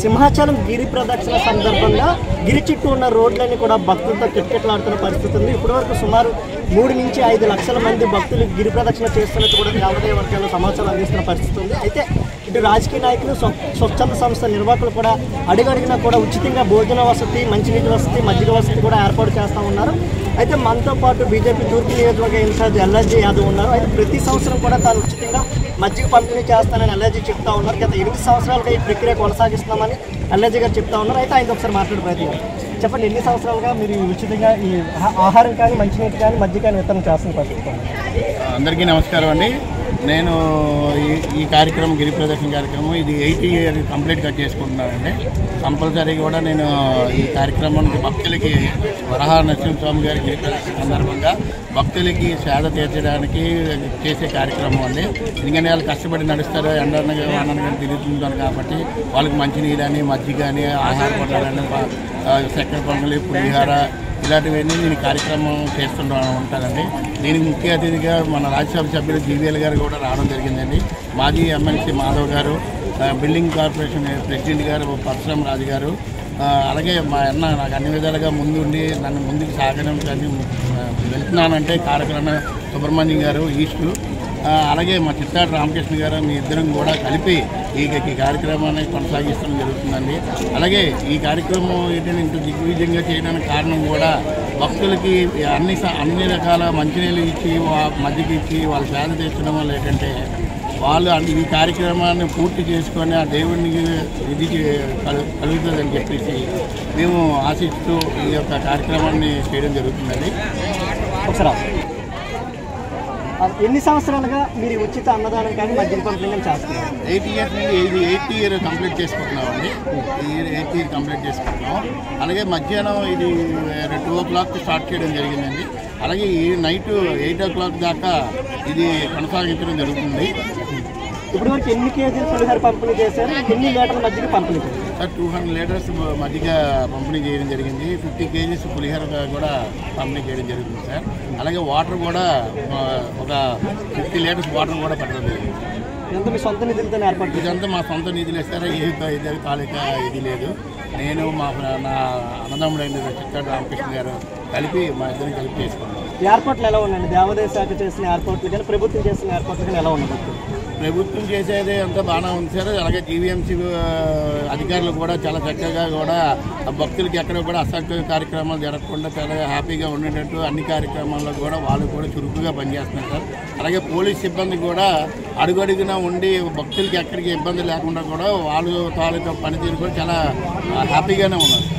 సింహాచలం గిరి ప్రదక్షిణ సందర్భంగా గిరి చుట్టూ ఉన్న రోడ్లన్నీ కూడా భక్తులతో కిటకిటలాడుతున్న పరిస్థితి ఉంది ఇప్పటి వరకు సుమారు మూడు నుంచి ఐదు లక్షల మంది భక్తులు గిరి ప్రదక్షిణ చేస్తున్నట్టు కూడా దేవాదాయ వర్గాలు సమాచారం అందిస్తున్న పరిస్థితి ఉంది అయితే ఇటు రాజకీయ నాయకులు స్వ- స్వచ్ఛంద సంస్థ నిర్వాహకులు కూడా అడుగడిగినా కూడా ఉచితంగా భోజన వసతి మంచినీటి వసతి మజ్జిగ వసతి కూడా ఏర్పాటు చేస్తూ ఉన్నారు అయితే మనతో పాటు బీజేపీ తూర్పు నియోజకవర్గ ఇన్ఛార్జ్ ఎల్ఎస్జీ యాదవ్ ఉన్నారు అయితే ప్రతి సంవత్సరం కూడా తాను ఉచితంగా మజ్జిగ పంపిణీ చేస్తానని ఎల్ఎస్జీ చెప్తా ఉన్నారు గత ఎనిమిది సంవత్సరాలుగా ఈ ప్రక్రియ కొనసాగిస్తున్నామని ఎల్ఎస్జీ గారు చెప్తా ఉన్నారు అయితే ఆయనతో ఒకసారి మాట్లాడే ప్రయత్నం చెప్పండి ఎన్ని సంవత్సరాలుగా మీరు ఈ ఉచితంగా ఈ ఆహా- ఆహారం కానీ మంచినీటి కానీ మజ్జిగ కానీ వితరణ చేస్తున్న పరిస్థితి ఉంది. అందరికీ నమస్కారం అండి నేను ఈ ఈ కార్యక్రమం గిరి ప్రదర్శన కార్యక్రమం ఇది ఎయిట్ ఇయర్ కంప్లీట్గా చేసుకుంటున్నానండి కంపల్సరీ కూడా నేను ఈ కార్యక్రమం భక్తులకి వరహ నరసింహస్వామి గారి గిరి ప్రదర్శన సందర్భంగా భక్తులకి సేద తీర్చడానికి చేసే కార్యక్రమం అండి ఎందుకంటే వాళ్ళు కష్టపడి నడుస్తారు ఎండనగా వాననగా తిరుగుతుంటారు కాబట్టి వాళ్ళకి మంచినీళ్ళు అని మజ్జిగ కానీ ఆహార పదార్థాలు చక్కెర పొంగలి పులిహార ఇలాంటివన్నీ నేను కార్యక్రమం చేస్తుంటా ఉంటానండి దీనికి ముఖ్య అతిథిగా మన రాజ్యసభ సభ్యులు జీవీఎల్ గారు కూడా రావడం జరిగిందండి మాజీ ఎమ్మెల్సీ మాధవ్ గారు ఆ, బిల్డింగ్ కార్పొరేషన్ ప్రెసిడెంట్ గారు పరశురామ్ రాజు గారు ఆ, అలాగే మా అన్న నాకు అన్ని విధాలుగా ముందుండి నన్ను ముందుకు సాగడం కానీ ఆ, వెళ్తున్నానంటే కారకరణ సుబ్రహ్మణ్యం గారు ఈస్టు ఆ, అలాగే మా చిత్తాడు రామకృష్ణ గారు మీ ఇద్దరం కూడా కలిపి ఈ ఈ కార్యక్రమాన్ని కొనసాగిస్తడం జరుగుతుందండి అలాగే ఈ కార్యక్రమం ఏంటంటే ఇంత దిగ్విజయంగా చేయడానికి కారణం కూడా భక్తులకి అన్ని స- అన్ని రకాల మంచినీళ్ళు ఇచ్చి వా- మజ్జిగ ఇచ్చి వాళ్ళ సేద తీర్చడం వల్ల ఏంటంటే వాళ్ళు అన్ని- ఈ కార్యక్రమాన్ని పూర్తి చేసుకొని ఆ దేవుడిని ఇది చే- కలు- కలుగుతుందని చెప్పేసి మేము ఆశిస్తూ ఈ యొక్క కార్యక్రమాన్ని చేయడం జరుగుతుందండి ఒకసారి ఆపు. ఆ, ఎన్ని సంవత్సరాలుగా మీరు ఈ ఉచిత అన్నదానం కానీ మజ్జిగ పంపిణీ కానీ చేస్తున్నారు ఎయిట్ ఇయర్స్ నుండి ఇది ఎయిట్ ఇయర్ కంప్లీట్ చేసుకుంటున్నామండి ఈ ఇయర్ ఎయిట్ ఇయర్ కంప్లీట్ చేసుకుంటున్నాం అలాగే మధ్యాహ్నం ఇది టూ ఓ క్లాక్ స్టార్ట్ చేయడం జరిగిందండి అలాగే ఈ నైట్ ఎయిట్ ఓ క్లాక్ దాకా ఇది కొనసాగించడం జరుగుతుంది ఇప్పటి వరకు ఎన్ని కేజీలు పులిహోర పంపిణీ చేశారు ఎన్ని లీటర్ల మజ్జిగ పంపిణీ చేశారు సార్ టూ హండ్రెడ్ లీటర్స్ మజ్జిగ పంపిణీ చేయడం జరిగింది ఫిఫ్టీ కేజీస్ పులిహోర కూడా పంపిణీ చేయడం జరుగుతుంది సార్ అలాగే వాటర్ కూడా ఆ, ఒక ఫిఫ్టీ లీటర్స్ వాటర్ కూడా పెట్టడం జరిగింది ఎంత మీ సొంత నిధులతో ఏర్పాటు చేశారు ఇదంతా మా సొంత నిధులు ఇస్తారా ఏ ఇది తాలూక ఇది లేదు నేను మా నా అన్నదమ్ముడైన చిత్తాడు రామకృష్ణ గారు కలిపి మా ఇద్దరం కలిపి చేసుకున్నాం ఈ ఏర్పాట్లు ఎలా ఉన్నాయండి దేవాదాయ శాఖ చేసిన ఏర్పాట్లు కానీ ప్రభుత్వం చేసిన ఏర్పాట్లు కానీ ఎలా ఉన్నాయి ప్రభుత్వం చేసేది అంతా బాగానే ఉంది సార్ అలాగే జీవీఎంసీ అధికారులు కూడా చాలా చక్కగా కూడా ఆ భక్తులకి ఎక్కడ కూడా అసంఖ్య కార్యక్రమాలు జరగకుండా చాలా హ్యాపీగా ఉండేటట్టు అన్ని కార్యక్రమాల్లో కూడా వాళ్ళు కూడా చురుకుగా పనిచేస్తున్నారు సార్ అలాగే పోలీస్ సిబ్బంది కూడా అడుగడుగునా ఉండి భక్తులకి ఎక్కడికి ఇబ్బంది లేకుండా కూడా వాళ్ళు తాలూకా పనితీరు కూడా చాలా హ్యాపీగానే ఉన్నారు